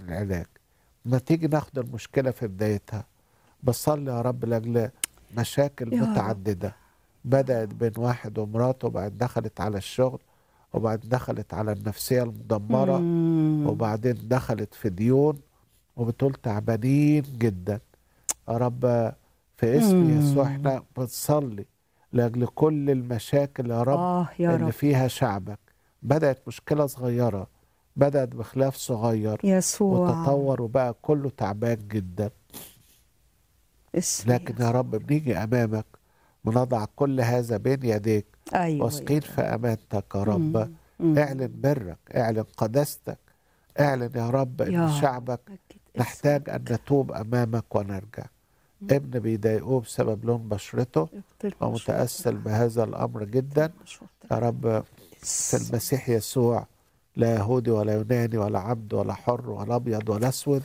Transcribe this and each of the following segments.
العلاج ما تيجي ناخد المشكلة في بدايتها بصلي يا رب لأجل مشاكل يا رب. متعددة بدأت بين واحد ومراته وبعد دخلت على الشغل وبعد دخلت على النفسية المدمرة مم. وبعدين دخلت في ديون وبتقول تعبانين جدا يا رب في اسم مم. يسوع احنا بنصلي لاجل كل المشاكل يا رب اه يا اللي رب فيها شعبك بدأت مشكلة صغيرة بدأت بخلاف صغير يسوع وتطور وبقى كله تعبان جدا اسم لكن يا رب بنيجي أمامك ونضع كل هذا بين يديك ايوه واثقين في أمانتك يا رب مم. اعلن برك اعلن قداستك اعلن يا رب يا ان رب. شعبك أكيد نحتاج ان نتوب امامك ونرجع ابن بيضايقوه بسبب لون بشرته ومتأثر بهذا الامر جدا يا رب في المسيح يسوع لا يهودي ولا يوناني ولا عبد ولا حر ولا ابيض ولا اسود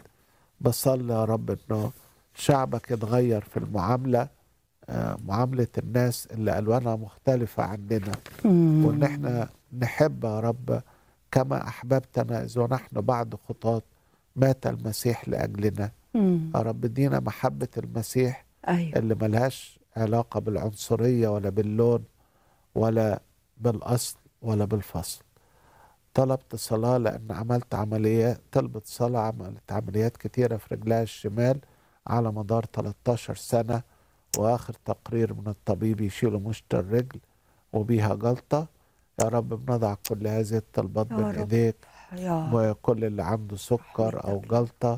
بصلي يا رب انه شعبك يتغير في المعامله آه، معامله الناس اللي الوانها مختلفه عننا مم. وان احنا نحب يا رب كما احببتنا اذ ونحن بعد خطاة مات المسيح لاجلنا مم. يا رب ادينا محبه المسيح ايوه اللي ملهاش علاقه بالعنصريه ولا باللون ولا بالاصل ولا بالفصل طلبت صلاه لان عملت عمليات طلبت صلاه عملت عمليات كتيره في رجلها الشمال على مدار 13 سنه واخر تقرير من الطبيب يشيلوا مشط الرجل وبيها جلطه يا رب بنضع كل هذه الطلبات يا بين رب. ايديك يا وكل اللي عنده سكر او جلطه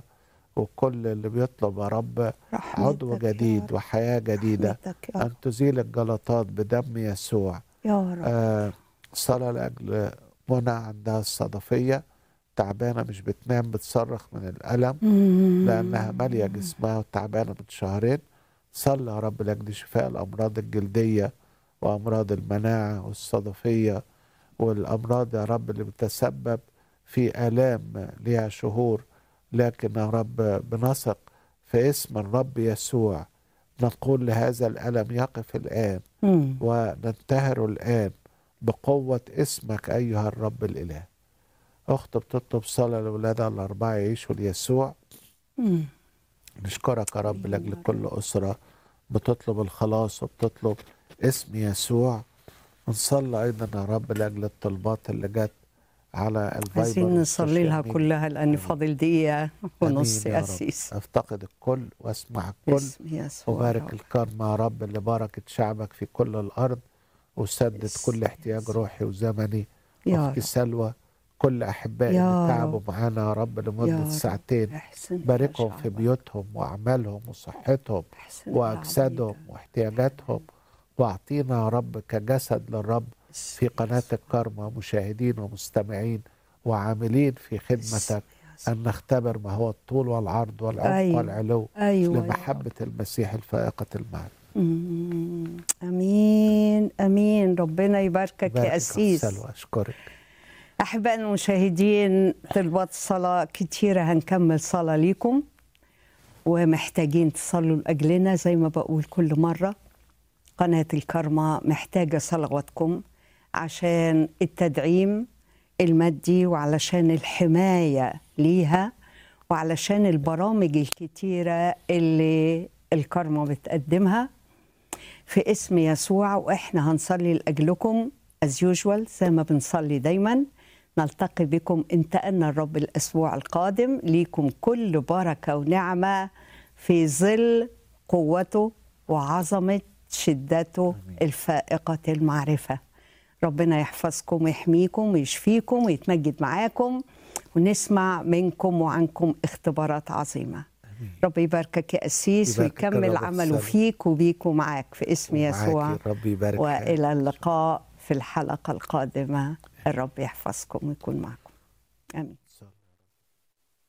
وكل اللي بيطلب يا رب عضو رحمتك يا جديد رب. وحياه جديده رحمتك يا رب. أن تزيل الجلطات بدم يسوع يا رب آه صلاة لأجل منى عندها الصدفية تعبانة مش بتنام بتصرخ من الألم مم. لأنها مالية جسمها وتعبانة من شهرين صلى يا رب لأجل شفاء الأمراض الجلدية وأمراض المناعة والصدفية والأمراض يا رب اللي بتسبب في آلام ليها شهور لكن يا رب بنثق في اسم الرب يسوع نقول لهذا الألم يقف الآن مم. وننتهر الآن بقوة اسمك أيها الرب الإله أخت بتطلب صلاة لأولادها الأربعة يعيشوا ليسوع مم. نشكرك يا رب لأجل كل أسرة بتطلب الخلاص وبتطلب اسم يسوع ونصلي أيضا يا رب لأجل الطلبات اللي جت على الفايبر عايزين نصلي والسوشيال لها ميديا. كلها لان آمين. فاضل دقيقه ونص آمين يا رب. اسيس أفتقد الكل وأسمع الكل باسم يسوع يا وبارك رب. الكرم يا رب اللي باركت شعبك في كل الأرض وسدد باسم كل احتياج روحي وزمني يا أختي رب. سلوى كل أحبائي يا اللي تعبوا رب. معانا يا رب يا لمدة رب. ساعتين احسن باركهم يا في شعبك. بيوتهم وأعمالهم وصحتهم احسن يا وأجسادهم عبيدك. واحتياجاتهم واعطينا يا رب كجسد للرب في قناة الكرمة مشاهدين ومستمعين وعاملين في خدمتك أن نختبر ما هو الطول والعرض والعمق أيوة. والعلو ايوه يا رب. لمحبة المسيح الفائقة المعنى مم. امين امين ربنا يباركك بارك يا أخت اسيس سلوى أشكرك احبائنا المشاهدين طلبات صلاه كتيره هنكمل صلاه ليكم ومحتاجين تصلوا لاجلنا زي ما بقول كل مره قناه الكرمه محتاجه صلواتكم عشان التدعيم المادي وعلشان الحمايه ليها وعلشان البرامج الكتيره اللي الكرمه بتقدمها في اسم يسوع واحنا هنصلي لاجلكم as usual زي ما بنصلي دايما نلتقي بكم انتقلنا الرب الاسبوع القادم ليكم كل بركه ونعمه في ظل قوته وعظمه شدته الفائقه المعرفه ربنا يحفظكم ويحميكم ويشفيكم ويتمجد معاكم ونسمع منكم وعنكم اختبارات عظيمه رب يباركك يا قسيس يباركك ويكمل الرب عمله السلام. فيك وبيك ومعاك في اسم ومعاكي يسوع ربي يبارك حياتك. والى اللقاء في الحلقه القادمه الرب يحفظكم ويكون معكم امين